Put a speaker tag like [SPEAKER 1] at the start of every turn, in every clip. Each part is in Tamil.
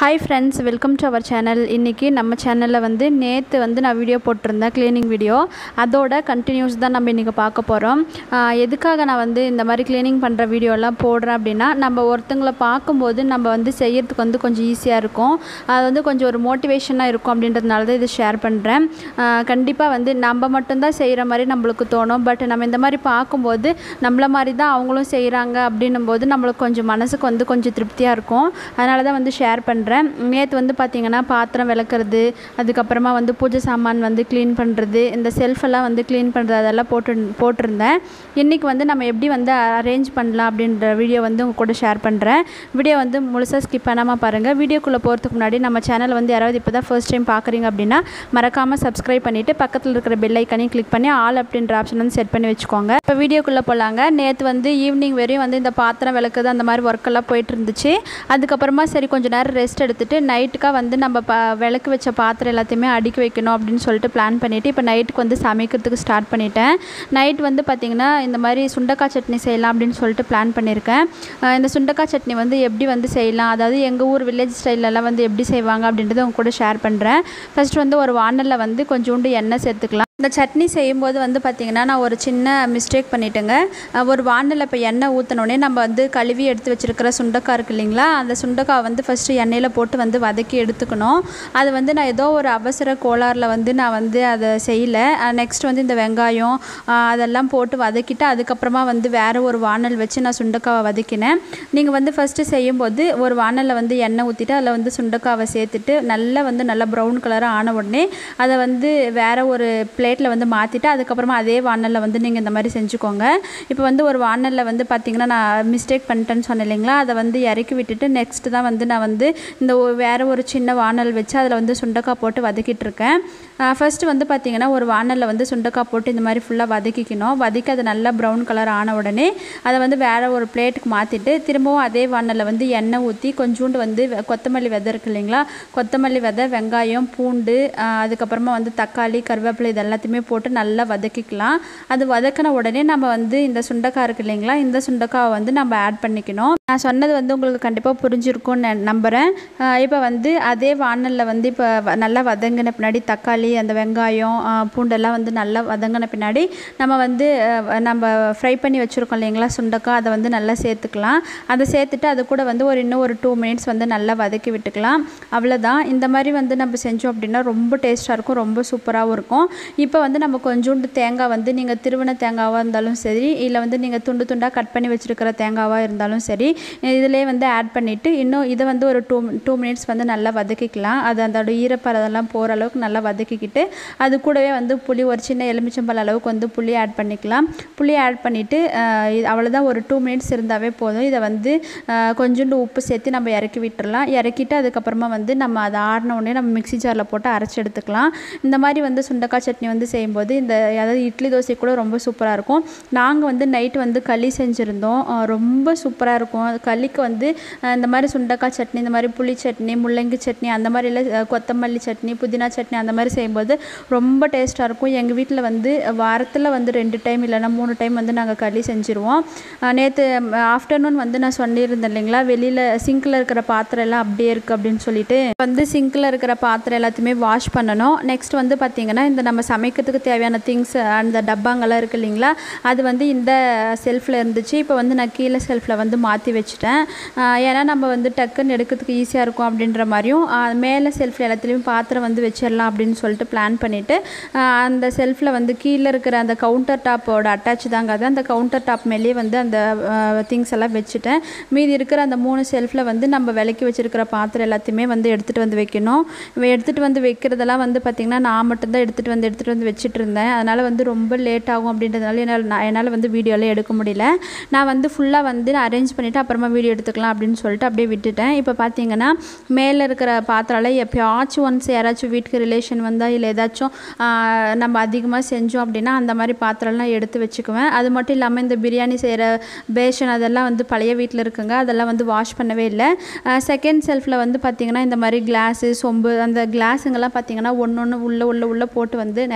[SPEAKER 1] hi friends welcome to our channel இன்றைக்கி நம்ம சேனலில் வந்து நேற்று வந்து நான் வீடியோ போட்டிருந்தேன் க்ளீனிங் வீடியோ அதோட கண்டினியூஸ் தான் நம்ம இன்றைக்கி பார்க்க போகிறோம் எதுக்காக நான் வந்து இந்த மாதிரி க்ளீனிங் பண்ணுற வீடியோலாம் போடுறேன் அப்படின்னா நம்ம ஒருத்தங்களை பார்க்கும்போது நம்ம வந்து செய்யறதுக்கு வந்து கொஞ்சம் ஈஸியாக இருக்கும் அது வந்து கொஞ்சம் ஒரு மோட்டிவேஷனாக இருக்கும் அப்படின்றதுனால தான் இது ஷேர் பண்ணுறேன் கண்டிப்பாக வந்து நம்ம மட்டும்தான் செய்கிற மாதிரி நம்மளுக்கு தோணும் பட் நம்ம இந்த மாதிரி பார்க்கும்போது நம்மள மாதிரி தான் அவங்களும் செய்கிறாங்க அப்படின்னும் போது நம்மளுக்கு கொஞ்சம் மனசுக்கு வந்து கொஞ்சம் திருப்தியாக இருக்கும் அதனால தான் வந்து ஷேர் பண்ணுறேன் நேற்று வந்து பார்த்திங்கன்னா பாத்திரம் விளக்குறது அதுக்கப்புறமா வந்து பூஜை சாமான் வந்து க்ளீன் பண்ணுறது இந்த செல்ஃபெல்லாம் வந்து க்ளீன் பண்ணுறது அதெல்லாம் போட்டு போட்டிருந்தேன் இன்றைக்கி வந்து நம்ம எப்படி வந்து அரேஞ்ச் பண்ணலாம் அப்படின்ற வீடியோ வந்து உங்கள் கூட ஷேர் பண்ணுறேன் வீடியோ வந்து முழுசாக ஸ்கிப் பண்ணாமல் பாருங்கள் வீடியோக்குள்ளே போகிறதுக்கு முன்னாடி நம்ம சேனல் வந்து யாராவது இப்போ தான் ஃபர்ஸ்ட் டைம் பார்க்குறீங்க அப்படின்னா மறக்காமல் சப்ஸ்கிரைப் பண்ணிவிட்டு பக்கத்தில் இருக்கிற பெல் ஐக்கனையும் கிளிக் பண்ணி ஆல் அப்படின்ற ஆப்ஷன் வந்து செட் பண்ணி வச்சுக்கோங்க இப்போ வீடியோக்குள்ளே போகலாங்க நேற்று வந்து ஈவினிங் வரையும் வந்து இந்த பாத்திரம் விளக்குது அந்த மாதிரி ஒர்க்கெல்லாம் போயிட்டு இருந்துச்சு அதுக்கப்புறமா சரி கொஞ்சம் நேரம் ரெஸ்ட் எடுத்துகிட்டு நைட்டுக்காக வந்து நம்ம ப விளக்கு வச்ச பாத்திரம் எல்லாத்தையுமே அடுக்கி வைக்கணும் அப்படின்னு சொல்லிட்டு பிளான் பண்ணிவிட்டு இப்போ நைட்டுக்கு வந்து சமைக்கிறதுக்கு ஸ்டார்ட் பண்ணிட்டேன் நைட் வந்து பார்த்திங்கன்னா இந்த மாதிரி சுண்டக்காய் சட்னி செய்யலாம் அப்படின்னு சொல்லிட்டு பிளான் பண்ணியிருக்கேன் அஹ் இந்த சுண்டக்காய் சட்னி வந்து எப்படி வந்து செய்யலாம் அதாவது எங்கள் ஊர் வில்லேஜ் ஸ்டைலெல்லாம் வந்து எப்படி செய்வாங்க அப்படின்றத உங்க கூட ஷேர் பண்ணுறேன் ஃபஸ்ட் வந்து ஒரு வானலில் வந்து கொஞ்சோண்டு எண்ணெய் சேர்த்துக்கலாம் இந்த சட்னி செய்யும்போது வந்து பார்த்திங்கன்னா நான் ஒரு சின்ன மிஸ்டேக் பண்ணிட்டேங்க அஹ் ஒரு வானலில் இப்போ எண்ணெய் ஊற்றினோடனே நம்ம வந்து கழுவி எடுத்து வச்சுருக்கிற சுண்டக்காய் இருக்கு இல்லைங்களா அந்த சுண்டக்காய் வந்து ஃபஸ்ட்டு எண்ணெயில் போட்டு வந்து வதக்கி எடுத்துக்கணும் அது வந்து நான் ஏதோ ஒரு அவசர கோளாறில் வந்து நான் வந்து அதை செய்யலை நெக்ஸ்ட் வந்து இந்த வெங்காயம் அஹ் அதெல்லாம் போட்டு வதக்கிட்டு அதுக்கப்புறமா வந்து வேறு ஒரு வானல் வச்சு நான் சுண்டக்காவை வதக்கினேன் நீங்கள் வந்து ஃபஸ்ட்டு செய்யும்போது ஒரு வானலில் வந்து எண்ணெய் ஊற்றிட்டு அதில் வந்து சுண்டக்காவை சேர்த்துட்டு நல்லா வந்து நல்லா ப்ரௌன் கலராக ஆன உடனே அதை வந்து வேறு ஒரு பிளேட்டில் வந்து மாற்றிட்டு அதுக்கப்புறமா அதே வானலில் வந்து நீங்கள் இந்த மாதிரி செஞ்சுக்கோங்க இப்போ வந்து ஒரு வானலில் வந்து பார்த்திங்கன்னா நான் மிஸ்டேக் பண்ணிட்டேன்னு சொன்னேன் இல்லைங்களா அதை வந்து இறக்கி விட்டுட்டு நெக்ஸ்ட்டு தான் வந்து நான் வந்து இந்த ஒ- வேறு ஒரு சின்ன வானல் வச்சு அதில் வந்து சுண்டக்காய் போட்டு வதக்கிட்டு இருக்கேன் ஃபஸ்ட்டு வந்து பார்த்திங்கன்னா ஒரு வானலில் வந்து சுண்டக்காய் போட்டு இந்த மாதிரி ஃபுல்லாக வதக்கிக்கணும் வதக்கி அது நல்லா ப்ரௌன் கலர் ஆன உடனே அதை வந்து வேறு ஒரு பிளேட்டுக்கு மாற்றிட்டு திரும்பவும் அதே வானலில் வந்து எண்ணெய் ஊற்றி கொஞ்சோண்டு வந்து வெ- கொத்தமல்லி விதை இருக்கு இல்லைங்களா கொத்தமல்லி விதை வெங்காயம் பூண்டு ஆஹ் அதுக்கப்புறமா வந்து தக்காளி கருவேப்பிலை இது எல்லாத்தையுமே போட்டு நல்லா வதக்கிக்கலாம் அது வதக்கின உடனே நம்ம வந்து இந்த சுண்டைக்காய் இருக்கு இல்லைங்களா இந்த சுண்டைக்காவை வந்து நம்ம ஆட் பண்ணிக்கணும் நான் சொன்னது வந்து உங்களுக்கு கண்டிப்பாக புரிஞ்சிருக்கும்னு நான் நம்புகிறேன் இப்போ வந்து அதே வானலில் வந்து இப்போ வ- நல்லா வதங்கின பின்னாடி தக்காளி அந்த வெங்காயம் ஆஹ் பூண்டெல்லாம் வந்து நல்லா வதங்கின பின்னாடி நம்ம வந்து ஆஹ் நம்ம ஃப்ரை பண்ணி வச்சுருக்கோம் இல்லைங்களா சுண்டக்காய் அதை வந்து நல்லா சேர்த்துக்கலாம் அதை சேர்த்துட்டு அது கூட வந்து ஒரு இன்னும் ஒரு டூ மினிட்ஸ் வந்து நல்லா வதக்கி விட்டுக்கலாம் அவ்வளோதான் இந்த மாதிரி வந்து நம்ம செஞ்சோம் அப்படின்னா ரொம்ப டேஸ்ட்டாக இருக்கும் ரொம்ப சூப்பராகவும் இருக்கும் இப்போ வந்து நம்ம கொஞ்சோண்டு தேங்காய் வந்து நீங்கள் திருவண்ண தேங்காவாக இருந்தாலும் சரி இல்லை வந்து நீங்கள் துண்டு துண்டாக கட் பண்ணி வச்சுருக்கிற தேங்காவாக இருந்தாலும் சரி இதிலே வந்து ஆட் பண்ணிவிட்டு இன்னும் இதை வந்து ஒரு டூ டூ மினிட்ஸ் வந்து நல்லா வதக்கிக்கலாம் அது அதோட ஈரப்பதெல்லாம் போகிற அளவுக்கு நல்லா வதக்கிக்கிட்டு அது கூடவே வந்து புளி ஒரு சின்ன எலுமிச்சம்பழ அளவுக்கு வந்து புளி ஆட் பண்ணிக்கலாம் புளி ஆட் பண்ணிவிட்டு அவ்வளோதான் ஒரு டூ மினிட்ஸ் இருந்தாவே போதும் இதை வந்து அஹ், கொஞ்சோண்டு உப்பு சேர்த்து நம்ம இறக்கி விட்டுறலாம் இறக்கிட்டு அதுக்கப்புறமா வந்து நம்ம அதை ஆறின உடனே நம்ம மிக்ஸி ஜாரில் போட்டு அரைச்சி எடுத்துக்கலாம் இந்த மாதிரி வந்து சுண்டக்காய் சட்னி வந்து செய்யும்போது இந்த அதாவது இட்லி தோசை கூட ரொம்ப சூப்பராக இருக்கும் நாங்கள் வந்து நைட்டு வந்து களி செஞ்சுருந்தோம் அஹ், ரொம்ப சூப்பராக இருக்கும் அது களிக்கு வந்து அஹ், இந்த மாதிரி சுண்டக்காய் சட்னி இந்த மாதிரி புளி சட்னி முள்ளங்கி சட்னி அந்த மாதிரிலாம் அஹ், கொத்தமல்லி சட்னி புதினா சட்னி அந்த மாதிரி செய்யும்போது ரொம்ப டேஸ்ட்டாக இருக்கும் எங்கள் வீட்டில் வந்து வாரத்தில் வந்து ரெண்டு டைம் இல்லைன்னா மூணு டைம் வந்து நாங்கள் களி செஞ்சுருவோம் நேற்று ஆஃப்டர்நூன் வந்து நான் சொல்லியிருந்தேன் இல்லைங்களா வெளியில் சிங்கில் இருக்கிற பாத்திரம் எல்லாம் அப்படியே இருக்குது அப்படின்னு சொல்லிட்டு வந்து சிங்கில் இருக்கிற பாத்திரம் எல்லாத்தையுமே வாஷ் பண்ணணும் நெக்ஸ்ட் வந்து பார்த்திங்கன்னா இந்த நம்ம சமைக்கிறதுக்கு தேவையான திங்ஸ் அந்த டப்பாங்கெல்லாம் இருக்குது இல்லைங்களா அது வந்து இந்த செல்ஃபில் இருந்துச்சு இப்போ வந்து நான் கீழே செல்ஃபில் வந்து மாற்றி வச்சுட்டேன் ஆஹ் ஏன்னா நம்ம வந்து டக்குன்னு எடுக்கிறதுக்கு ஈஸியாக இருக்கும் அப்படின்ற மாதிரியும் ஆஹ் மேலே செல்ஃபில் எல்லாத்துலேயும் பாத்திரம் வந்து வச்சிடலாம் அப்படின்னு சொல்லிட்டு பிளான் பண்ணிவிட்டு அந்த செல்ஃபில் வந்து கீழே இருக்கிற அந்த கவுண்டர் டாப்போட அட்டாச் தாங்க அது அந்த கவுண்டர் டாப் மேலேயே வந்து அந்த திங்ஸ் எல்லாம் வச்சுட்டேன் மீதி இருக்கிற அந்த மூணு செல்ஃபில் வந்து நம்ம விலக்கி வச்சிருக்கிற பாத்திரம் எல்லாத்தையுமே வந்து எடுத்துகிட்டு வந்து வைக்கணும் இவ எடுத்துகிட்டு வந்து வைக்கிறதெல்லாம் வந்து பார்த்திங்கன்னா நான் மட்டும்தான் எடுத்துகிட்டு வந்து எடுத்துகிட்டு வந்து வச்சுட்டு இருந்தேன் அதனால் வந்து ரொம்ப லேட் ஆகும் அப்படின்றதுனால என்னால் நான் என்னால் வந்து வீடியோலாம் எடுக்க முடியல நான் வந்து ஃபுல்லாக வந்து அரேஞ்ச் பண்ணிவிட்டு அப்புறமா வீடியோ எடுத்துக்கலாம் அப்படின்னு சொல்லிட்டு அப்படியே விட்டுட்டேன் இப்போ பார்த்தீங்கன்னா மேலே இருக்கிற பாத்திரம்லாம் எப்பயாச்சும் ஒன்ஸ் யாராச்சும் வீட்டுக்கு ரிலேஷன் வந்தால் இல்லை ஏதாச்சும் ஆஹ், நம்ம அதிகமாக செஞ்சோம் அப்படின்னா அந்த மாதிரி பாத்திரம்லாம் எடுத்து வச்சுக்குவேன் அது மட்டும் இல்லாமல் இந்த பிரியாணி செய்கிற பேஷன் அதெல்லாம் வந்து பழைய வீட்டில் இருக்குங்க அதெல்லாம் வந்து வாஷ் பண்ணவே இல்லை செகண்ட் செல்ஃபில் வந்து பார்த்திங்கன்னா இந்த மாதிரி கிளாஸு சொம்பு அந்த கிளாஸுங்கெல்லாம் பார்த்திங்கன்னா ஒன்று ஒன்று உள்ளே உள்ளே உள்ளே போட்டு வந்து நிறைய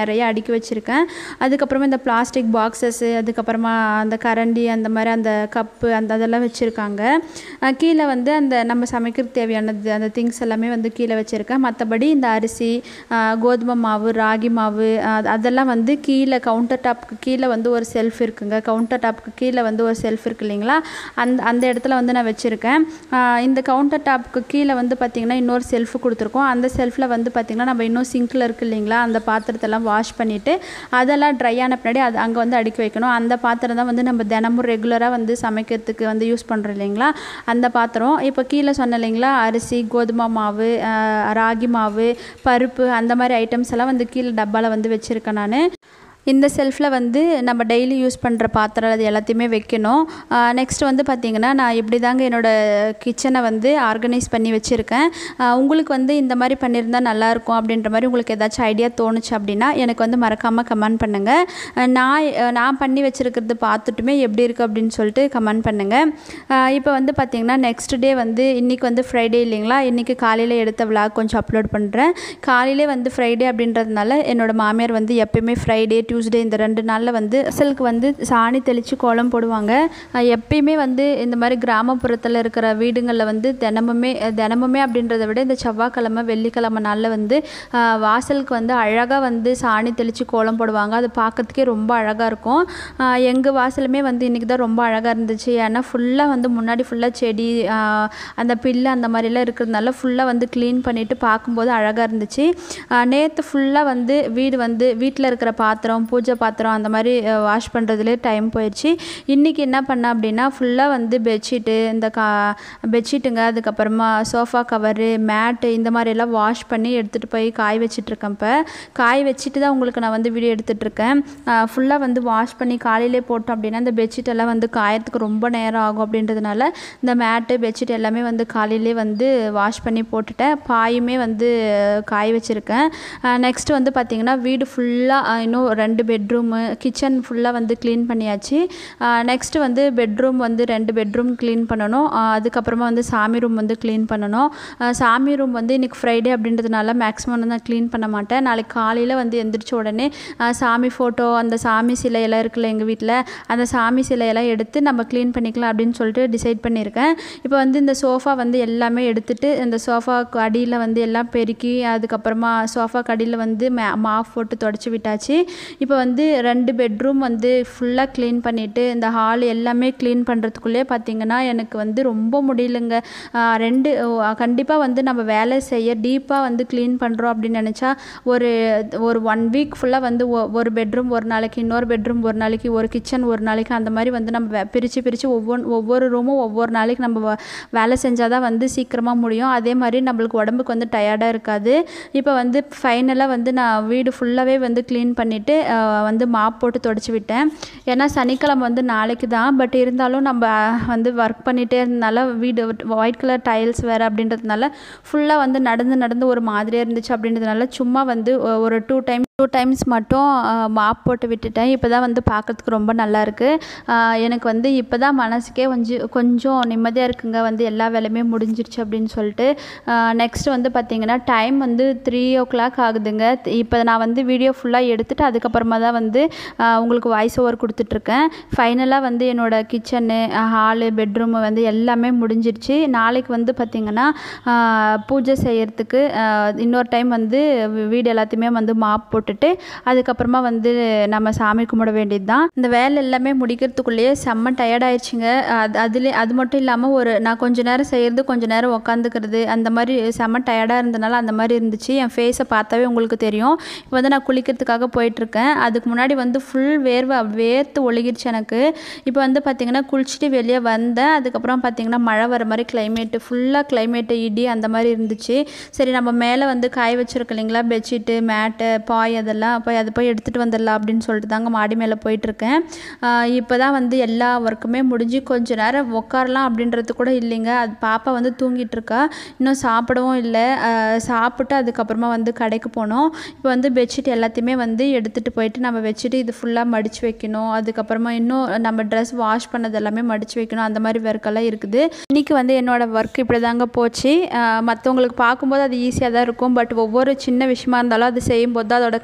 [SPEAKER 1] நிறைய அடுக்கி வச்சுருக்கேன் அதுக்கப்புறமா இந்த பிளாஸ்டிக் பாக்ஸஸ்ஸு அதுக்கப்புறமா அந்த கரண்டி அந்த மாதிரி அந்த கப்பு அந்த அதெல்லாம் வச்சுருக்காங்க கீழே வந்து அந்த நம்ம சமைக்கிறதுக்கு தேவையானது அந்த திங்ஸ் எல்லாமே வந்து கீழே வச்சுருக்கேன் மற்றபடி இந்த அரிசி ஆஹ் கோதுமை மாவு ராகி மாவு ஆஹ் அதெல்லாம் வந்து கீழே கவுண்டர் டாப்க்கு கீழே வந்து ஒரு செல்ஃப் இருக்குங்க கவுண்டர் டாப்க்கு கீழே வந்து ஒரு செல்ஃப் இருக்கு இல்லைங்களா அந்த அந்த இடத்துல வந்து நான் வச்சுருக்கேன் ஆஹ் இந்த கவுண்டர் டாப்க்கு கீழே வந்து பார்த்திங்கன்னா இன்னொரு செல்ஃப் கொடுத்துருக்கோம் அந்த செல்ஃபில் வந்து பார்த்திங்கன்னா நம்ம இன்னும் சிங்கில் இருக்கு இல்லைங்களா அந்த பாத்திரத்தெல்லாம் வாஷ் பண்ணிவிட்டு அதெல்லாம் ட்ரை ஆன பின்னாடி அது அங்கே வந்து அடுக்கி வைக்கணும் அந்த பாத்திரம் தான் வந்து நம்ம தினமும் ரெகுலராக வந்து சமைக்கிறதுக்கு வந்து யூஸ் பண்ணுறோம் இல்லைங்களா அந்த பாத்திரம் இப்போ கீழே சொன்னேன் இல்லைங்களா அரிசி கோதுமை மாவு ஆஹ் ராகி மாவு பருப்பு அந்த மாதிரி ஐட்டம்ஸ் எல்லாம் வந்து கீழே டப்பாவில் வந்து வச்சுருக்கேன் நான் இந்த செல்ஃபில் வந்து நம்ம டெய்லி யூஸ் பண்ணுற பாத்திரம் அது எல்லாத்தையுமே வைக்கணும் நெக்ஸ்ட் வந்து பார்த்திங்கன்னா நான் இப்படி தாங்க என்னோடய கிச்சனை வந்து ஆர்கனைஸ் பண்ணி வச்சுருக்கேன் உங்களுக்கு வந்து இந்த மாதிரி பண்ணியிருந்தால் நல்லாயிருக்கும் அப்படின்ற மாதிரி உங்களுக்கு ஏதாச்சும் ஐடியா தோணுச்சு அப்படின்னா எனக்கு வந்து மறக்காமல் கமெண்ட் பண்ணுங்கள் அஹ் நான் அஹ் நான் பண்ணி வச்சுருக்கிறது பார்த்துட்டுமே எப்படி இருக்குது அப்படின்னு சொல்லிட்டு கமெண்ட் பண்ணுங்கள் இப்போ வந்து பார்த்திங்கன்னா நெக்ஸ்ட் டே வந்து இன்றைக்கி வந்து ஃப்ரைடே இல்லைங்களா இன்றைக்கி காலையில் எடுத்த விளாக் கொஞ்சம் அப்லோட் பண்ணுறேன் காலையிலே வந்து ஃப்ரைடே அப்படின்றதுனால என்னோட மாமியார் வந்து எப்பயுமே ஃப்ரைடே டியூஸ்டே இந்த ரெண்டு நாளில் வந்து அசலுக்கு வந்து சாணி தெளித்து கோலம் போடுவாங்க அஹ் எப்பயுமே வந்து இந்த மாதிரி கிராமப்புறத்தில் இருக்கிற வீடுங்களில் வந்து தினமுமே அஹ் தினமுமே அப்படின்றத விட இந்த செவ்வாய்க்கிழமை வெள்ளிக்கிழமை நாளில் வந்து அஹ் வாசலுக்கு வந்து அழகாக வந்து சாணி தெளித்து கோலம் போடுவாங்க அது பார்க்கறதுக்கே ரொம்ப அழகாக இருக்கும் எங்கள் வாசலுமே வந்து இன்றைக்கி தான் ரொம்ப அழகாக இருந்துச்சு ஏன்னா ஃபுல்லாக வந்து முன்னாடி ஃபுல்லாக செடி அஹ் அந்த பில்லு அந்த மாதிரிலாம் இருக்கிறதுனால ஃபுல்லாக வந்து க்ளீன் பண்ணிவிட்டு பார்க்கும்போது அழகாக இருந்துச்சு நேற்று ஃபுல்லாக வந்து வீடு வந்து வீட்டில் இருக்கிற பாத்திரம் பூஜை பாத்திரம் அந்த மாதிரி வாஷ் பண்ணுறதுலே டைம் போயிடுச்சு இன்றைக்கி என்ன பண்ணேன் அப்படின்னா ஃபுல்லாக வந்து பெட்ஷீட்டு இந்த கா பெட்ஷீட்டுங்க அதுக்கப்புறமா சோஃபா கவரு மேட்டு இந்த மாதிரி எல்லாம் வாஷ் பண்ணி எடுத்துகிட்டு போய் காய வச்சிட்ருக்கேன் இப்போ காய வச்சுட்டு தான் உங்களுக்கு நான் வந்து வீடியோ எடுத்துகிட்ருக்கேன் ஃபுல்லாக வந்து வாஷ் பண்ணி காலையிலே போட்டோம் அப்படின்னா இந்த பெட்ஷீட் எல்லாம் வந்து காயறதுக்கு ரொம்ப நேரம் ஆகும் அப்படின்றதுனால இந்த மேட்டு பெட்ஷீட் எல்லாமே வந்து காலையிலே வந்து வாஷ் பண்ணி போட்டுட்டேன் பாயுமே வந்து காய வச்சுருக்கேன் நெக்ஸ்ட் வந்து பார்த்திங்கன்னா வீடு ஃபுல்லாக இன்னும் ரெண்டு பெட்ரூமு கிச்சன் ஃபுல்லாக வந்து க்ளீன் பண்ணியாச்சு நெக்ஸ்ட்டு வந்து பெட்ரூம் வந்து ரெண்டு பெட்ரூம் க்ளீன் பண்ணணும் ஆஹ் அதுக்கப்புறமா வந்து சாமி ரூம் வந்து க்ளீன் பண்ணணும் ஆஹ் சாமி ரூம் வந்து இன்றைக்கி ஃப்ரைடே அப்படின்றதுனால மேக்ஸிமம் நான் க்ளீன் பண்ண மாட்டேன் நாளைக்கு காலையில் வந்து எந்திரிச்ச உடனே ஆஹ் சாமி ஃபோட்டோ அந்த சாமி சிலையெல்லாம் இருக்குல்ல எங்கள் வீட்டில் அந்த சாமி சிலையெல்லாம் எடுத்து நம்ம க்ளீன் பண்ணிக்கலாம் அப்படின்னு சொல்லிட்டு டிசைட் பண்ணியிருக்கேன் இப்போ வந்து இந்த சோஃபா வந்து எல்லாமே எடுத்துட்டு இந்த சோஃபாக்கு அடியில் வந்து எல்லாம் பெருக்கி அதுக்கப்புறமா சோஃபாக்கு அடியில் வந்து மே மாஃப் போட்டு தொடச்சி விட்டாச்சு இப்போ வந்து ரெண்டு பெட்ரூம் வந்து ஃபுல்லாக க்ளீன் பண்ணிவிட்டு இந்த ஹால் எல்லாமே க்ளீன் பண்ணுறதுக்குள்ளே பார்த்திங்கன்னா எனக்கு வந்து ரொம்ப முடியலங்க ஆஹ் ரெண்டு கண்டிப்பாக வந்து நம்ம வேலை செய்ய டீப்பாக வந்து க்ளீன் பண்ணுறோம் அப்படின்னு நினச்சா ஒரு ஒரு ஒன் வீக் ஃபுல்லாக வந்து ஒ- ஒரு பெட்ரூம் ஒரு நாளைக்கு இன்னொரு பெட்ரூம் ஒரு நாளைக்கு ஒரு கிச்சன் ஒரு நாளைக்கு அந்த மாதிரி வந்து நம்ம வே- பிரித்து பிரித்து ஒவ்வொரு ஒவ்வொரு ரூமும் ஒவ்வொரு நாளைக்கு நம்ம வ- வேலை செஞ்சால் தான் வந்து சீக்கிரமாக முடியும் அதே மாதிரி நம்மளுக்கு உடம்புக்கு வந்து டயர்டாக இருக்காது இப்போ வந்து ஃபைனலாக வந்து நான் வீடு ஃபுல்லாகவே வந்து க்ளீன் பண்ணிவிட்டு வந்து மாப் போட்டு தொடச்சி விட்டேன் ஏன்னா சனிக்கிழமை வந்து நாளைக்கு தான் பட் இருந்தாலும் நம்ம அஹ், வந்து ஒர்க் பண்ணிகிட்டே இருந்தனால வீடு ஒயிட் கலர் டைல்ஸ் வேறு அப்படின்றதுனால ஃபுல்லாக வந்து நடந்து நடந்து ஒரு மாதிரியாக இருந்துச்சு அப்படின்றதுனால சும்மா வந்து ஒ- ஒரு டூ டைம் டூ டைம்ஸ் மட்டும் மாப் போட்டு விட்டுட்டேன் இப்போ தான் வந்து பார்க்கறதுக்கு ரொம்ப நல்லா இருக்கு ஆஹ் எனக்கு வந்து இப்போ தான் மனசுக்கே கொஞ்சம் கொஞ்சம் நிம்மதியாக இருக்குங்க வந்து எல்லா வேலையுமே முடிஞ்சிருச்சு அப்படின்னு சொல்லிட்டு நெக்ஸ்ட் வந்து பார்த்திங்கன்னா டைம் வந்து த்ரீ ஓ கிளாக் ஆகுதுங்க இப்போ நான் வந்து வீடியோ ஃபுல்லாக எடுத்துட்டு அதுக்கப்புறமா தான் வந்து ஆஹ் உங்களுக்கு வாய்ஸ் ஓவர் கொடுத்துட்ருக்கேன் ஃபைனலாக வந்து என்னோடய கிச்சனு ஹாலு பெட்ரூமு வந்து எல்லாமே முடிஞ்சிருச்சு நாளைக்கு வந்து பார்த்திங்கன்னா ஆஹ் பூஜை செய்யறதுக்கு ஆஹ் இன்னொரு டைம் வந்து வீ- வீடு எல்லாத்தையுமே வந்து மாப் போட்டுட்டு அதுக்கப்புறமா வந்து நம்ம சாமி கும்பிட வேண்டியது தான் இந்த வேலை எல்லாமே முடிக்கிறதுக்குள்ளேயே செம்ம டயர்ட் ஆயிடுச்சுங்க அது அதிலே அது மட்டும் இல்லாமல் ஒரு நான் கொஞ்ச நேரம் செய்கிறது கொஞ்ச நேரம் உக்காந்துக்கிறது அந்த மாதிரி செம்ம டயர்டாக இருந்தனால அந்த மாதிரி இருந்துச்சு என் ஃபேஸை பார்த்தாவே உங்களுக்கு தெரியும் இப்போ வந்து நான் குளிக்கிறதுக்காக போயிட்டுருக்கேன் அதுக்கு முன்னாடி வந்து ஃபுல் வேர்வை வேர்த்து ஒழுகிடுச்சு எனக்கு இப்போ வந்து பார்த்திங்கன்னா குளிச்சுட்டு வெளியே வந்தேன் அதுக்கப்புறம் பார்த்திங்கன்னா மழை வர மாதிரி கிளைமேட்டு ஃபுல்லாக கிளைமேட்டு இடி அந்த மாதிரி இருந்துச்சு சரி நம்ம மேலே வந்து காய வச்சிருக்கோம் இல்லைங்களா பெட்ஷீட்டு மேட்டு பாய் அதெல்லாம் போய் அதை போய் எடுத்துகிட்டு வந்துடலாம் அப்படின்னு சொல்லிட்டு தாங்க மாடி மேலே போயிட்டுருக்கேன் இப்போ தான் வந்து எல்லா ஒர்க்குமே முடிஞ்சு கொஞ்ச நேரம் உட்காரலாம் அப்படின்றது கூட இல்லைங்க அது பாப்பா வந்து தூங்கிட்டு இருக்கா இன்னும் சாப்பிடவும் இல்லை ஆஹ் சாப்பிட்டு அதுக்கப்புறமா வந்து கடைக்கு போனோம் இப்போ வந்து பெட்ஷீட் எல்லாத்தையுமே வந்து எடுத்துகிட்டு போயிட்டு நம்ம வச்சுட்டு இது ஃபுல்லாக மடித்து வைக்கணும் அதுக்கப்புறமா இன்னும் நம்ம ட்ரெஸ் வாஷ் பண்ணது எல்லாமே மடித்து வைக்கணும் அந்த மாதிரி ஒர்க்கெல்லாம் இருக்குது இன்றைக்கி வந்து என்னோடய ஒர்க் இப்படி தாங்க போச்சு மற்றவங்களுக்கு பார்க்கும்போது அது ஈஸியாக தான் இருக்கும் பட் ஒவ்வொரு சின்ன விஷயமா இருந்தாலும் அது செய்யும்போது தான் அதோட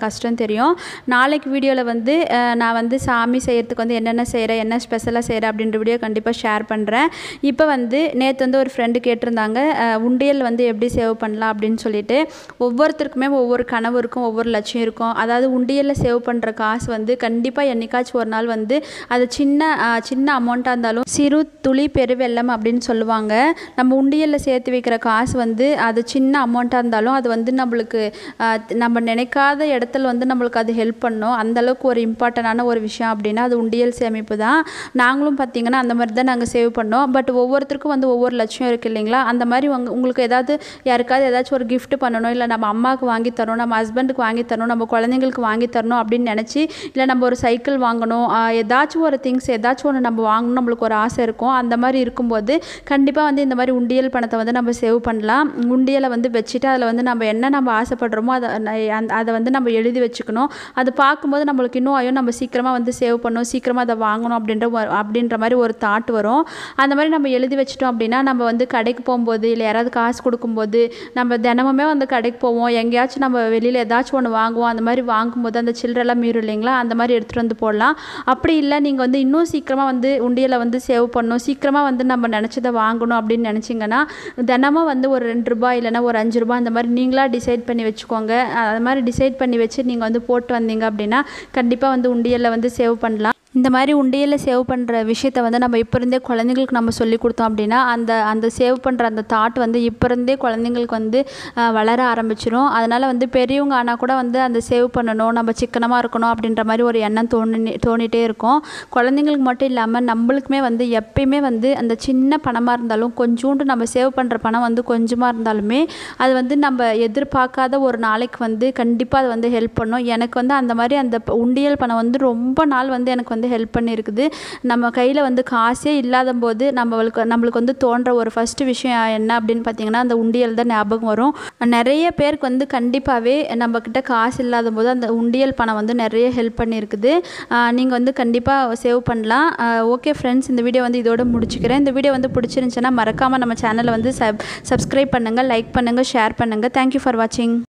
[SPEAKER 1] கஷ்டம் தெரியும் நாளைக்கு வீடியோவில் வந்து அஹ், நான் வந்து சாமி செய்கிறதுக்கு வந்து என்னென்ன செய்கிறேன் என்ன ஸ்பெஷலாக செய்கிறேன் அப்படின்ற வீடியோ கண்டிப்பாக ஷேர் பண்ணுறேன் இப்போ வந்து நேற்று வந்து ஒரு ஃப்ரெண்டு கேட்டிருந்தாங்க அஹ், உண்டியல் வந்து எப்படி சேவ் பண்ணலாம் அப்படின்னு சொல்லிட்டு ஒவ்வொருத்தருக்குமே ஒவ்வொரு கனவு இருக்கும் ஒவ்வொரு லட்சியம் இருக்கும் அதாவது உண்டியலில் சேவ் பண்ணுற காசு வந்து கண்டிப்பாக என்னைக்காச்சும் ஒரு நாள் வந்து அது சின்ன அஹ், சின்ன அமௌண்ட்டாக இருந்தாலும் சிறு துளி பெருவெள்ளம் அப்படின்னு சொல்லுவாங்க நம்ம உண்டியலில் சேர்த்து வைக்கிற காசு வந்து அது சின்ன அமௌண்ட்டாக இருந்தாலும் அது வந்து நம்மளுக்கு அஹ், நம்ம நினைக்காத இடத்துல வந்து நம்மளுக்கு அது ஹெல்ப் பண்ணும் அந்த அளவுக்கு ஒரு இம்பார்ட்டண்டான ஒரு விஷயம் அப்படின்னா அது உண்டியல் சேமிப்பு தான் நாங்களும் பார்த்தீங்கன்னா அந்த மாதிரி தான் நாங்கள் சேவ் பண்ணோம் பட் ஒவ்வொருத்தருக்கும் வந்து ஒவ்வொரு லட்சியம் இருக்குது இல்லைங்களா அந்த மாதிரி உங்க உங்களுக்கு ஏதாவது யாருக்காவது ஏதாச்சும் ஒரு gift பண்ணணும் இல்லை நம்ம அம்மாவுக்கு வாங்கி தரணும் நம்ம ஹஸ்பண்டுக்கு வாங்கி தரணும் நம்ம குழந்தைங்களுக்கு வாங்கி தரணும் அப்படின்னு நினச்சி இல்லை நம்ம ஒரு சைக்கிள் வாங்கணும் ஆஹ் ஏதாச்சும் ஒரு திங்ஸ் ஏதாச்சும் ஒன்று நம்ம வாங்கணும் நம்மளுக்கு ஒரு ஆசை இருக்கும் அந்த மாதிரி இருக்கும்போது கண்டிப்பாக வந்து இந்த மாதிரி உண்டியல் பணத்தை வந்து நம்ம சேவ் பண்ணலாம் உண்டியலை வந்து வச்சுட்டு அதில் வந்து நம்ம என்ன நம்ம ஆசைப்படுறோமோ அதை அந்த அதை வந்து நம்ம எழுதி வச்சுக்கணும் அது பார்க்கும்போது நம்மளுக்கு இன்னும் ஐயோ நம்ம சீக்கிரமாக வந்து சேவ் பண்ணணும் சீக்கிரமாக அதை வாங்கணும் அப்படின்ற ஒரு- அப்படின்ற மாதிரி ஒரு தாட் வரும் அந்த மாதிரி நம்ம எழுதி வச்சிட்டோம் அப்படின்னா நம்ம வந்து கடைக்கு போகும்போது இல்லை யாராவது காசு கொடுக்கும்போது நம்ம தினமுமே வந்து கடைக்கு போவோம் எங்கேயாச்சும் நம்ம வெளியில் ஏதாச்சும் ஒன்று வாங்குவோம் அந்த மாதிரி வாங்கும்போது அந்த சில்லறெல்லாம் மீறும் இல்லைங்களா அந்த மாதிரி எடுத்துகிட்டு வந்து போடலாம் அப்படி இல்லை நீங்கள் வந்து இன்னும் சீக்கிரமாக வந்து உண்டியலை வந்து சேவ் பண்ணணும் சீக்கிரமாக வந்து நம்ம நினச்சதை வாங்கணும் அப்படின்னு நினச்சிங்கன்னா தினமும் வந்து ஒரு ரெண்டு ரூபாய் இல்லைன்னா ஒரு அஞ்சு ரூபாய் அந்த மாதிரி நீங்களாக டிசைட் பண்ணி வச்சுக்கோங்க அது மாதிரி டிசைட் பண்ணி வச்சு நீங்கள் வந்து போட்டு வந்தீங்க அப்படின்னா கண்டிப்பாக வந்து உண்டியலில் வந்து சேவ் பண்ணலாம் இந்த மாதிரி உண்டியலில் சேவ் பண்ணுற விஷயத்த வந்து நம்ம இப்போ இருந்தே குழந்தைங்களுக்கு நம்ம சொல்லி கொடுத்தோம் அப்படின்னா அந்த அந்த சேவ் பண்ணுற அந்த தாட் வந்து இப்போ இருந்தே குழந்தைங்களுக்கு வந்து அஹ், வளர ஆரம்பிச்சிரும் அதனால் வந்து பெரியவங்க ஆனால் கூட வந்து அந்த சேவ் பண்ணணும் நம்ம சிக்கனமாக இருக்கணும் அப்படின்ற மாதிரி ஒரு எண்ணம் தோணி தோணிட்டே இருக்கும் குழந்தைங்களுக்கு மட்டும் இல்லாமல் நம்மளுக்குமே வந்து எப்பயுமே வந்து அந்த சின்ன பணமாக இருந்தாலும் கொஞ்சோண்டு நம்ம சேவ் பண்ணுற பணம் வந்து கொஞ்சமாக இருந்தாலுமே அது வந்து நம்ம எதிர்பார்க்காத ஒரு நாளைக்கு வந்து கண்டிப்பாக அது வந்து ஹெல்ப் பண்ணும் எனக்கு வந்து அந்த மாதிரி அந்த ப- உண்டியல் பணம் வந்து ரொம்ப நாள் வந்து எனக்கு வந்து ஹெல்ப் பண்ணியிருக்குது நம்ம கையில் வந்து காசே இல்லாத போது நம்மளுக்கு நம்மளுக்கு வந்து தோன்ற ஒரு ஃபஸ்ட்டு விஷயம் என்ன அப்படின்னு பார்த்தீங்கன்னா அந்த உண்டியல் தான் ஞாபகம் வரும் நிறைய பேருக்கு வந்து கண்டிப்பாகவே நம்மக்கிட்ட காசு இல்லாத போது அந்த உண்டியல் பணம் வந்து நிறைய ஹெல்ப் பண்ணியிருக்குது நீங்கள் வந்து கண்டிப்பாக சேவ் பண்ணலாம் ஓகே ஃப்ரெண்ட்ஸ் இந்த வீடியோ வந்து இதோட முடிச்சுக்கிறேன் இந்த வீடியோ வந்து பிடிச்சிருந்துச்சுன்னா மறக்காமல் நம்ம சேனலை வந்து சப் சப்ஸ்கிரைப் பண்ணுங்கள் லைக் பண்ணுங்கள் ஷேர் பண்ணுங்கள் தேங்க்யூ ஃபார் வாட்சிங்